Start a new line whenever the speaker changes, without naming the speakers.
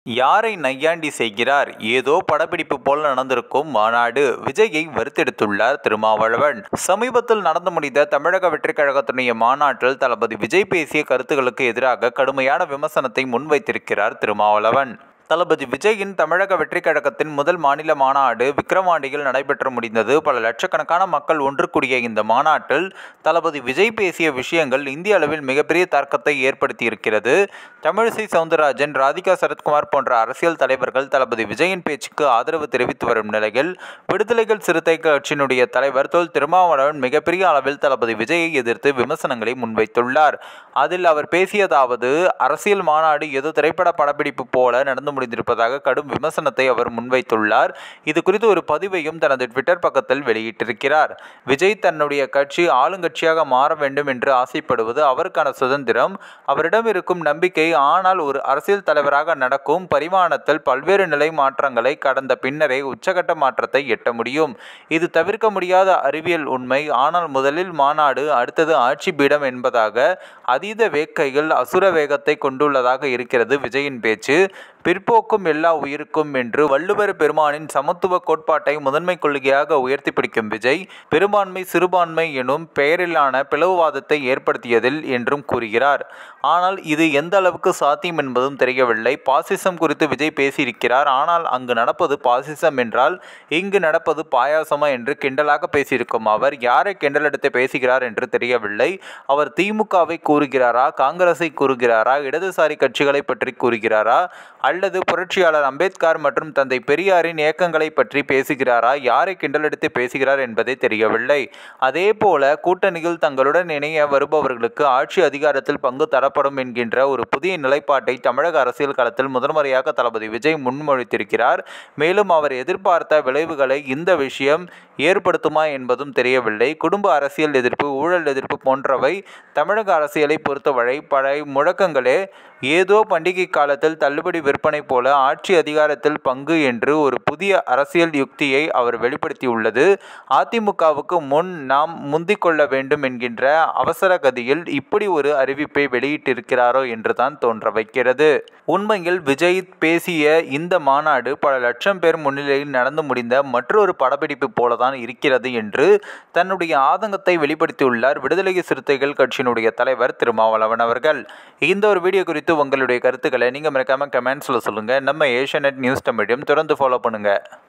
யாரை நையாண்டி செய்கிறார் ஏதோ படப்பிடிப்பு போல் நடந்திருக்கும் மாநாடு விஜயை வறுத்தெடுத்துள்ளார் திருமாவளவன் சமீபத்தில் நடந்து முடிந்த தமிழக வெற்றிக் கழகத்துடைய மாநாட்டில் தளபதி விஜய் பேசிய கருத்துக்களுக்கு எதிராக கடுமையான விமர்சனத்தை முன்வைத்திருக்கிறார் திருமாவளவன் தளபதி விஜயின் தமிழக வெற்றிக் கழகத்தின் முதல் மாநில மாநாடு விக்கிரவாண்டியில் நடைபெற்று முடிந்தது பல லட்சக்கணக்கான மக்கள் ஒன்று கூடிய இந்த மாநாட்டில் தளபதி விஜய் பேசிய விஷயங்கள் இந்திய அளவில் மிகப்பெரிய தாக்கத்தை ஏற்படுத்தியிருக்கிறது தமிழிசை சவுந்தரராஜன் ராதிகா சரத்குமார் போன்ற அரசியல் தலைவர்கள் தளபதி விஜயின் பேச்சுக்கு ஆதரவு தெரிவித்து வரும் நிலையில் விடுதலைகள் சிறுத்தை கட்சியினுடைய தலைவர் தொல் திருமாவளவன் மிகப்பெரிய அளவில் தளபதி விஜயை எதிர்த்து விமர்சனங்களை முன்வைத்துள்ளார் அதில் அவர் பேசியதாவது அரசியல் மாநாடு ஏதோ திரைப்பட படப்பிடிப்பு போல நடந்து முடிந்திருப்பதாக கடும் விமர்சனத்தை அவர் முன்வைத்துள்ளார் இது குறித்து ஒரு பதிவையும் தனது ட்விட்டர் பக்கத்தில் வெளியிட்டிருக்கிறார் விஜய் தன்னுடைய கட்சி ஆளுங்கட்சியாக மாற வேண்டும் என்று ஆசைப்படுவது அவருக்கான சுதந்திரம் அவரிடம் இருக்கும் நம்பிக்கை ஆனால் ஒரு அரசியல் தலைவராக நடக்கும் பரிமாணத்தில் பல்வேறு நிலை மாற்றங்களை கடந்த பின்னரே உச்சகட்ட மாற்றத்தை எட்ட முடியும் இது தவிர்க்க முடியாத அறிவியல் உண்மை ஆனால் முதலில் மாநாடு அடுத்தது ஆட்சி பீடம் என்பதாக அதீத வேட்கைகள் அசுர வேகத்தை கொண்டுள்ளதாக இருக்கிறது விஜயின் பேச்சு பிற்போக்கும் எல்லா உயிருக்கும் என்று வள்ளுவர் பெருமானின் சமத்துவ கோட்பாட்டை முதன்மை கொள்கையாக உயர்த்தி பிடிக்கும் விஜய் பெரும்பான்மை சிறுபான்மை எனும் பெயரிலான பிளவுவாதத்தை ஏற்படுத்தியதில் என்றும் கூறுகிறார் ஆனால் இது எந்த அளவுக்கு சாத்தியம் என்பதும் தெரியவில்லை பாசிசம் குறித்து விஜய் பேசியிருக்கிறார் ஆனால் அங்கு நடப்பது பாசிசம் என்றால் இங்கு நடப்பது பாயாசமா என்று கிண்டலாக பேசியிருக்கும் அவர் யாரை கிண்டலெடுத்து பேசுகிறார் என்று தெரியவில்லை அவர் திமுகவை கூறுகிறாரா காங்கிரஸை கூறுகிறாரா இடதுசாரி கட்சிகளை பற்றி கூறுகிறாரா அல்லது புரட்சியாளர் அம்பேத்கர் மற்றும் தந்தை பெரியாரின் இயக்கங்களை பற்றி பேசுகிறாரா யாரை கிண்டலெடுத்து பேசுகிறார் என்பதே தெரியவில்லை அதே போல கூட்டணியில் தங்களுடன் இணைய வருபவர்களுக்கு ஆட்சி அதிகாரத்தில் பங்கு தரப்படும் என்கின்ற ஒரு புதிய நிலைப்பாட்டை தமிழக அரசியல் களத்தில் முதன்முறையாக தளபதி விஜய் முன்மொழித்திருக்கிறார் மேலும் அவர் எதிர்பார்த்த விளைவுகளை இந்த விஷயம் ஏற்படுத்துமா என்பதும் தெரியவில்லை குடும்ப அரசியல் எதிர்ப்பு ஊழல் எதிர்ப்பு போன்றவை தமிழக அரசியலை பொறுத்தவரை பழைய முழக்கங்களே ஏதோ பண்டிகை காலத்தில் தள்ளுபடி விற்பனை போல ஆட்சி அதிகாரத்தில் பங்கு என்று ஒரு புதிய அரசியல் யுக்தியை அவர் வெளிப்படுத்தியுள்ளது அதிமுகவுக்கு முன் நாம் முந்திக் கொள்ள வேண்டும் என்கின்ற அவசர கதியில் இப்படி ஒரு அறிவிப்பை வெளியிட்டிருக்கிறாரோ என்று தான் தோன்ற வைக்கிறது உண்மையில் விஜய் பேசிய இந்த மாநாடு பல லட்சம் பேர் முன்னிலையில் நடந்து முடிந்த மற்றொரு படப்பிடிப்பு போலதான் இருக்கிறது என்று தன்னுடைய ஆதங்கத்தை வெளிப்படுத்தியுள்ளார் விடுதலை சிறுத்தைகள் கட்சியினுடைய தலைவர் திருமாவளவன் அவர்கள் இந்த ஒரு வீடியோ குறித்து உங்களுடைய கருத்துக்களை நீங்கள் மறக்காம கமெண்ட்ஸில் சொல்லுங்கள் நம்ம ஏஷியநெட் நியூஸ் தமிழையும் தொடர்ந்து ஃபாலோ பண்ணுங்கள்